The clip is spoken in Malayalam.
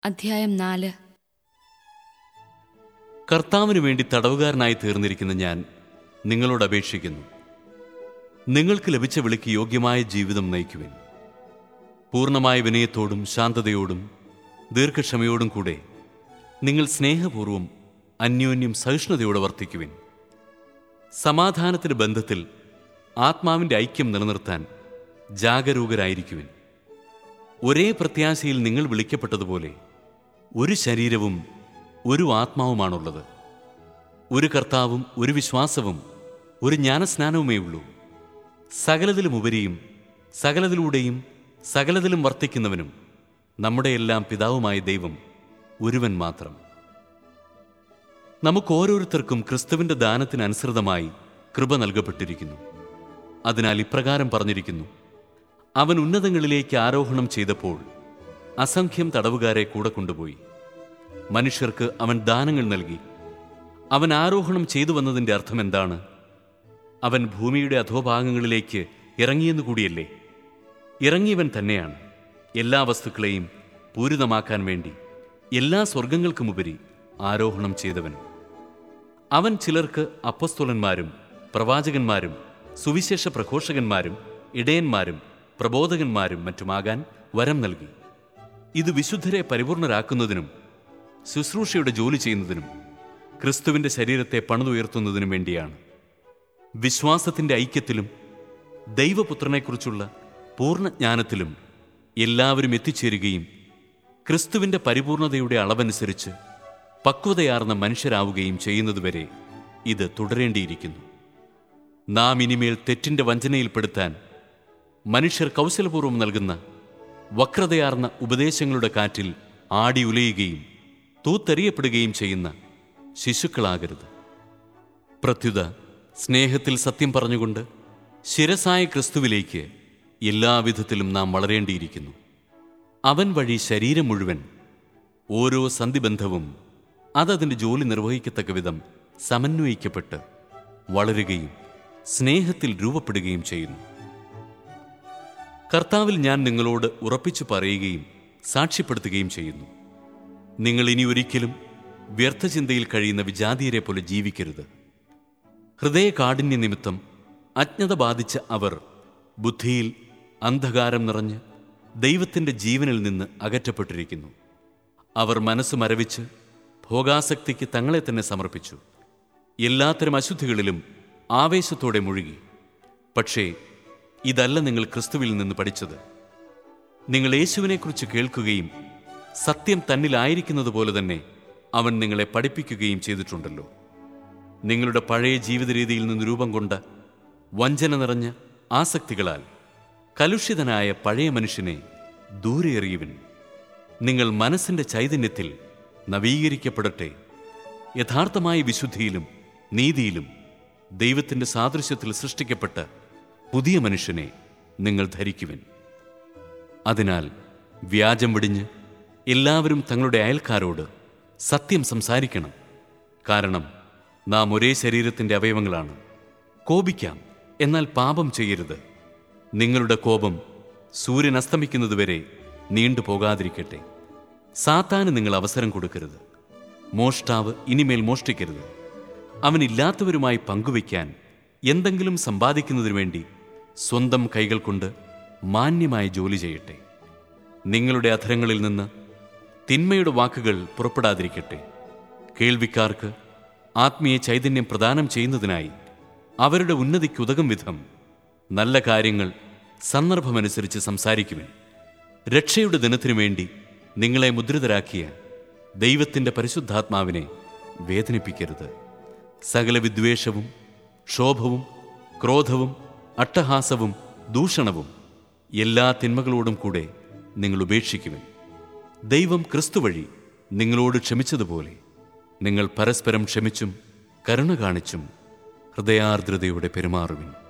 അധ്യായം നാല് കർത്താവിന് വേണ്ടി തടവുകാരനായി തീർന്നിരിക്കുന്ന ഞാൻ നിങ്ങളോട് അപേക്ഷിക്കുന്നു നിങ്ങൾക്ക് ലഭിച്ച വിളിക്ക് യോഗ്യമായ ജീവിതം നയിക്കുവിൻ പൂർണ്ണമായ വിനയത്തോടും ശാന്തതയോടും ദീർഘക്ഷമയോടും കൂടെ നിങ്ങൾ സ്നേഹപൂർവ്വം അന്യോന്യം സഹിഷ്ണുതയോടെ വർത്തിക്കുവിൻ സമാധാനത്തിന്റെ ബന്ധത്തിൽ ആത്മാവിന്റെ ഐക്യം നിലനിർത്താൻ ജാഗരൂകരായിരിക്കുവിൻ ഒരേ പ്രത്യാശയിൽ നിങ്ങൾ വിളിക്കപ്പെട്ടതുപോലെ ഒരു ശരീരവും ഒരു ആത്മാവുമാണുള്ളത് ഒരു കർത്താവും ഒരു വിശ്വാസവും ഒരു ജ്ഞാനസ്നാനവുമേ ഉള്ളൂ സകലതിലുമുപരിയും സകലതിലൂടെയും സകലതിലും വർത്തിക്കുന്നവനും നമ്മുടെ എല്ലാം പിതാവുമായ ദൈവം ഒരുവൻ മാത്രം നമുക്ക് ഓരോരുത്തർക്കും ക്രിസ്തുവിന്റെ ദാനത്തിനനുസൃതമായി കൃപ നൽകപ്പെട്ടിരിക്കുന്നു അതിനാൽ ഇപ്രകാരം പറഞ്ഞിരിക്കുന്നു അവൻ ഉന്നതങ്ങളിലേക്ക് ആരോഹണം ചെയ്തപ്പോൾ അസംഖ്യം തടവുകാരെ കൂടെ കൊണ്ടുപോയി മനുഷ്യർക്ക് അവൻ ദാനങ്ങൾ നൽകി അവൻ ആരോഹണം ചെയ്തു വന്നതിൻ്റെ അർത്ഥം എന്താണ് അവൻ ഭൂമിയുടെ അധോഭാഗങ്ങളിലേക്ക് ഇറങ്ങിയെന്നു കൂടിയല്ലേ ഇറങ്ങിയവൻ തന്നെയാണ് എല്ലാ വസ്തുക്കളെയും പൂരിതമാക്കാൻ വേണ്ടി എല്ലാ സ്വർഗങ്ങൾക്കുമുപരി ആരോഹണം ചെയ്തവൻ അവൻ ചിലർക്ക് അപ്പസ്തോലന്മാരും പ്രവാചകന്മാരും സുവിശേഷ പ്രഘോഷകന്മാരും ഇടയന്മാരും പ്രബോധകന്മാരും മറ്റുമാകാൻ വരം നൽകി ഇത് വിശുദ്ധരെ പരിപൂർണരാക്കുന്നതിനും ശുശ്രൂഷയുടെ ജോലി ചെയ്യുന്നതിനും ക്രിസ്തുവിന്റെ ശരീരത്തെ പണിതുയർത്തുന്നതിനും വേണ്ടിയാണ് വിശ്വാസത്തിന്റെ ഐക്യത്തിലും ദൈവപുത്രനെക്കുറിച്ചുള്ള പൂർണ്ണജ്ഞാനത്തിലും എല്ലാവരും എത്തിച്ചേരുകയും ക്രിസ്തുവിന്റെ പരിപൂർണതയുടെ അളവനുസരിച്ച് പക്വതയാർന്ന മനുഷ്യരാവുകയും ചെയ്യുന്നതുവരെ ഇത് തുടരേണ്ടിയിരിക്കുന്നു നാം ഇനിമേൽ തെറ്റിന്റെ വഞ്ചനയിൽപ്പെടുത്താൻ മനുഷ്യർ കൗശലപൂർവ്വം നൽകുന്ന വക്രതയാർന്ന ഉപദേശങ്ങളുടെ കാറ്റിൽ ആടി ഉലയുകയും തൂത്തെറിയപ്പെടുകയും ചെയ്യുന്ന ശിശുക്കളാകരുത് പ്രത്യുത സ്നേഹത്തിൽ സത്യം പറഞ്ഞുകൊണ്ട് ശിരസായ ക്രിസ്തുവിലേക്ക് എല്ലാവിധത്തിലും നാം വളരേണ്ടിയിരിക്കുന്നു അവൻ വഴി ശരീരം മുഴുവൻ ഓരോ സന്ധിബന്ധവും അതതിൻ്റെ ജോലി നിർവഹിക്കത്തക്ക വിധം സമന്വയിക്കപ്പെട്ട് വളരുകയും സ്നേഹത്തിൽ രൂപപ്പെടുകയും ചെയ്യുന്നു കർത്താവിൽ ഞാൻ നിങ്ങളോട് ഉറപ്പിച്ചു പറയുകയും സാക്ഷ്യപ്പെടുത്തുകയും ചെയ്യുന്നു നിങ്ങൾ ഇനി ഒരിക്കലും വ്യർത്ഥചിന്തയിൽ കഴിയുന്ന വിജാതീയരെ പോലെ ജീവിക്കരുത് ഹൃദയ കാഠിന്യ നിമിത്തം അജ്ഞത ബാധിച്ച അവർ ബുദ്ധിയിൽ അന്ധകാരം നിറഞ്ഞ് ദൈവത്തിൻ്റെ ജീവനിൽ നിന്ന് അകറ്റപ്പെട്ടിരിക്കുന്നു അവർ മനസ്സ് മരവിച്ച് ഭോഗാസക്തിക്ക് തങ്ങളെ തന്നെ സമർപ്പിച്ചു എല്ലാത്തരം അശുദ്ധികളിലും ആവേശത്തോടെ മുഴുകി പക്ഷേ ഇതല്ല നിങ്ങൾ ക്രിസ്തുവിൽ നിന്ന് പഠിച്ചത് നിങ്ങൾ യേശുവിനെക്കുറിച്ച് കേൾക്കുകയും സത്യം തന്നിലായിരിക്കുന്നത് പോലെ തന്നെ അവൻ നിങ്ങളെ പഠിപ്പിക്കുകയും ചെയ്തിട്ടുണ്ടല്ലോ നിങ്ങളുടെ പഴയ ജീവിത രീതിയിൽ നിന്ന് രൂപം കൊണ്ട വഞ്ചന നിറഞ്ഞ ആസക്തികളാൽ കലുഷിതനായ പഴയ മനുഷ്യനെ ദൂരെ എറിയുവിൻ നിങ്ങൾ മനസ്സിന്റെ ചൈതന്യത്തിൽ നവീകരിക്കപ്പെടട്ടെ യഥാർത്ഥമായ വിശുദ്ധിയിലും നീതിയിലും ദൈവത്തിന്റെ സാദൃശ്യത്തിൽ സൃഷ്ടിക്കപ്പെട്ട പുതിയ മനുഷ്യനെ നിങ്ങൾ ധരിക്കുവിൻ അതിനാൽ വ്യാജം വെടിഞ്ഞ് എല്ലാവരും തങ്ങളുടെ അയൽക്കാരോട് സത്യം സംസാരിക്കണം കാരണം നാം ഒരേ ശരീരത്തിന്റെ അവയവങ്ങളാണ് കോപിക്കാം എന്നാൽ പാപം ചെയ്യരുത് നിങ്ങളുടെ കോപം സൂര്യൻ അസ്തമിക്കുന്നതുവരെ നീണ്ടു പോകാതിരിക്കട്ടെ സാത്താന് നിങ്ങൾ അവസരം കൊടുക്കരുത് മോഷ്ടാവ് ഇനിമേൽ മോഷ്ടിക്കരുത് അവനില്ലാത്തവരുമായി പങ്കുവയ്ക്കാൻ എന്തെങ്കിലും സമ്പാദിക്കുന്നതിനു വേണ്ടി സ്വന്തം കൈകൾ കൊണ്ട് മാന്യമായി ജോലി ചെയ്യട്ടെ നിങ്ങളുടെ അധരങ്ങളിൽ നിന്ന് തിന്മയുടെ വാക്കുകൾ പുറപ്പെടാതിരിക്കട്ടെ കേൾവിക്കാർക്ക് ആത്മീയ ചൈതന്യം പ്രദാനം ചെയ്യുന്നതിനായി അവരുടെ ഉന്നതിക്കുതകും വിധം നല്ല കാര്യങ്ങൾ സന്ദർഭമനുസരിച്ച് സംസാരിക്കുവിൻ രക്ഷയുടെ ദിനത്തിനു വേണ്ടി നിങ്ങളെ മുദ്രിതരാക്കിയ ദൈവത്തിൻ്റെ പരിശുദ്ധാത്മാവിനെ വേദനിപ്പിക്കരുത് സകല വിദ്വേഷവും ക്ഷോഭവും ക്രോധവും അട്ടഹാസവും ദൂഷണവും എല്ലാ തിന്മകളോടും കൂടെ നിങ്ങൾ ഉപേക്ഷിക്കുവിൻ ദൈവം ക്രിസ്തു വഴി നിങ്ങളോട് ക്ഷമിച്ചതുപോലെ നിങ്ങൾ പരസ്പരം ക്ഷമിച്ചും കരുണ കാണിച്ചും ഹൃദയാർദ്രതയോടെ പെരുമാറുവിൻ